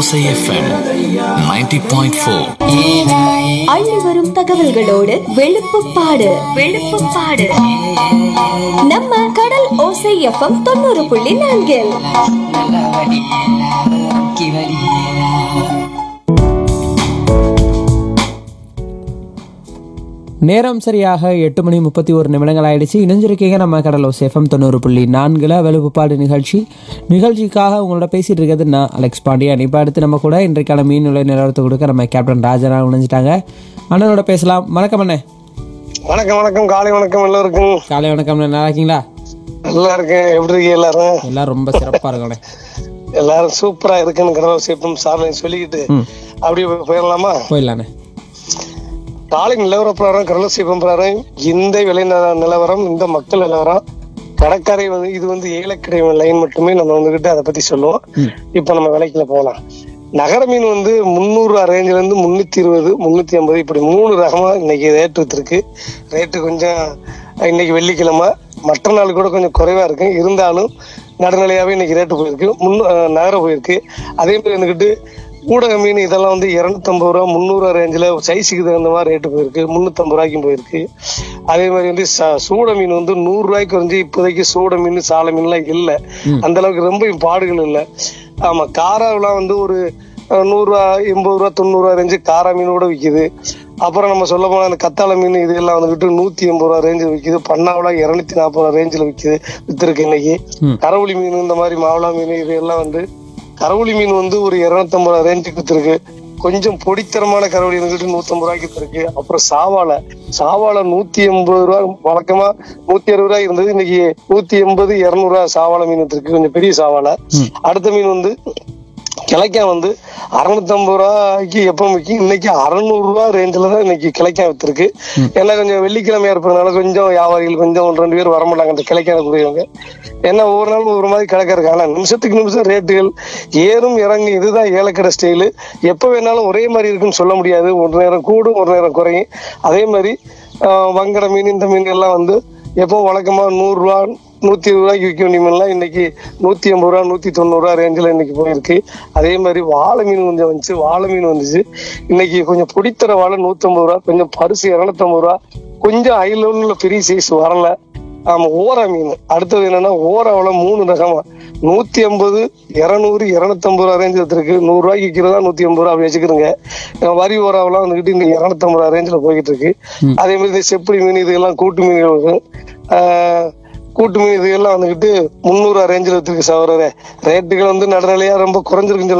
ஓசை FM ninety point four அள்ளி வரும் தகவல்களோடு வெளுப்புப்பாடு வெளுப்புப்பாடு நம்ம கடல் ஓசை எஃப்எம் தொண்ணூறு புள்ளி நான்கில் நேரம் சரியாக எட்டு மணி முப்பத்தி ஒரு நிமிடங்கள் ஆயிடுச்சு இணைஞ்சிருக்கீங்க நம்ம கடலோ சேஃபம் தொண்ணூறு புள்ளி நான்குல வெளுப்புப்பாடு நிகழ்ச்சி நிகழ்ச்சிக்காக உங்களோட பேசிட்டு இருக்கிறது நான் அலெக்ஸ் பாண்டியன் இப்போ அடுத்து நம்ம கூட இன்றைக்கான மீன் நிலை நிலவரத்தை கொடுக்க நம்ம கேப்டன் ராஜனா இணைஞ்சிட்டாங்க அண்ணனோட பேசலாம் வணக்கம் அண்ணே வணக்கம் வணக்கம் காலை வணக்கம் எல்லாருக்கும் காலை வணக்கம் அண்ணே. நல்லா இருக்கீங்களா நல்லா இருக்கேன் எப்படி இருக்கீங்க எல்லாரும் எல்லாம் ரொம்ப சிறப்பாக இருக்கும் அண்ணே எல்லாரும் சூப்பரா இருக்குன்னு கடவுள் சேப்பம் சார்ல சொல்லிக்கிட்டு அப்படியே போயிடலாமா போயிடலாண்ணே காலை நிலவர பிரகாரம் கடலூர் சேப்பம் பிரகாரம் இந்த விலை நில- நிலவரம் இந்த மக்கள் நிலவரம் கடற்கரை வந்து இது வந்து ஏலக்கடை லைன் மட்டுமே நம்ம வந்துகிட்டு அதை பத்தி சொல்லுவோம் இப்ப நம்ம விலைக்குள்ள போகலாம் நகர மீன் வந்து முந்நூறு ரேஞ்சில இருந்து முன்னூத்தி இருபது முன்னூத்தி ஐம்பது இப்படி மூணு ரகமா இன்னைக்கு ரேட் வித்துருக்கு ரேட்டு கொஞ்சம் இன்னைக்கு வெள்ளிக்கிழமை மற்ற நாள் கூட கொஞ்சம் குறைவா இருக்கு இருந்தாலும் நடுநிலையாவே இன்னைக்கு ரேட்டு போயிருக்கு முன் அஹ் நகர போயிருக்கு அதே மாதிரி வந்துகிட்டு ஊடக மீன் இதெல்லாம் வந்து இருநூத்தம்பது ரூபா முந்நூறு ரேஞ்சில் சைஸுக்கு தகுந்த மாதிரி ரேட்டு போயிருக்கு முந்நூற்றம்பது ரூபாய்க்கும் போயிருக்கு அதே மாதிரி வந்து ச- சூட மீன் வந்து நூறு ரூபாய்க்கு வந்து இப்போதைக்கு சூட மீன் சாலை மீன்லாம் இல்லை அந்த அளவுக்கு ரொம்ப பாடுகள் இல்லை ஆமா காராவெல்லாம் வந்து ஒரு அஹ், நூறு ரூபா எண்பது ரூபா தொண்ணூறு ரூபா ரேஞ்சு காரா மீன் கூட விற்கிது அப்புறம் நம்ம சொல்ல போனா அந்த கத்தாழை மீன் இது எல்லாம் வந்துகிட்டு நூத்தி எண்பது ரூபா ரேஞ்சில் விற்கிது பண்ணாவளா இருநூத்தி நாற்பது ரூபா ரேஞ்சில் விற்கிது வித்துருக்கு இன்னைக்கு கரவுளி மீன் இந்த மாதிரி மாவளா மீன் இது எல்லாம் வந்து கரவுளி மீன் வந்து ஒரு இருநூத்தம்பது ரூபா ரேஞ்சுக்கு வித்துருக்கு கொஞ்சம் பொடித்தரமான கரவடி இருந்துட்டு நூத்தம்பது ரூபாய்க்கு இருக்கு அப்புறம் சாவாலை சாவாலை நூத்தி எண்பது ரூபா வழக்கமா நூத்தி அறுபது ரூபாய் இருந்தது இன்னைக்கு நூத்தி எண்பது இருநூறு ரூபாய் சாவாலை மீன் இருக்கு கொஞ்சம் பெரிய சாவாலை அடுத்த மீன் வந்து கிளைக்கா வந்து அறுநூத்தம்பது ரூபாய்க்கு எப்போ விற்கும் இன்னைக்கு அறுநூறு ரூபா ரேஞ்சில் தான் இன்னைக்கு கிளைக்கா வித்துருக்கு ஏன்னா கொஞ்சம் வெள்ளிக்கிழமையா இருப்பதுனால கொஞ்சம் வியாபாரிகள் கொஞ்சம் ஒன்று ரெண்டு பேர் வர மாட்டாங்க அந்த கிளைக்கான கூடியவங்க ஏன்னா ஒவ்வொரு நாளும் ஒரு மாதிரி கிடக்க இருக்கு ஆனா நிமிஷத்துக்கு நிமிஷம் ரேட்டுகள் ஏறும் இறங்கும் இதுதான் ஏலக்கடை ஸ்டைலு எப்போ வேணாலும் ஒரே மாதிரி இருக்குன்னு சொல்ல முடியாது ஒரு நேரம் கூடும் ஒரு நேரம் குறையும் அதே மாதிரி ஆஹ், வங்கட மீன் இந்த மீன் எல்லாம் வந்து எப்போ வழக்கமா நூறு ரூபா நூத்தி இருபது ரூபாய்க்கு விற்க வேண்டிய மீன்லாம் இன்னைக்கு நூத்தி எண்பது ரூபா நூத்தி தொண்ணூறு ரூபா ரேஞ்சில் இன்னைக்கு போயிருக்கு அதே மாதிரி வாழை மீன் கொஞ்சம் வந்துச்சு வாழை மீன் வந்துச்சு இன்னைக்கு கொஞ்சம் பிடித்தர வாழை நூத்தம்பது ரூபா கொஞ்சம் பரிசு இருநூத்தம்பது ரூபா கொஞ்சம் ஹை லெவல்ல பெரிய சைஸ் வரல ஆமா ஓரா மீன் அடுத்தது என்னன்னா ஓராவில மூணு ரகமா நூத்தி ஐம்பது இருநூறு இருநூத்தம்பது ரூபா ரேஞ்சில் இருக்கு நூறு ரூபாய்க்கு விற்கிறதா நூத்தி ஐம்பது ரூபா அப்படி வச்சுக்கிறோங்க அஹ் வரி ஓராவெல்லாம் வந்துகிட்டு இந்த இருநூத்தம்பது ரூபா ரேஞ்சில் போய்கிட்டு இருக்கு அதே மாதிரி இந்த செப்படி மீன் இதெல்லாம் கூட்டு மீன்கள் வரும் ஆஹ் கூட்டு மீன் இதெல்லாம் வந்துகிட்டு முந்நூறு ரேஞ்சில் வச்சிருக்கு சவரரே ரேட்டுகள் வந்து நடுநிலையா ரொம்ப குறைஞ்சிருக்குன்னு சொல்ல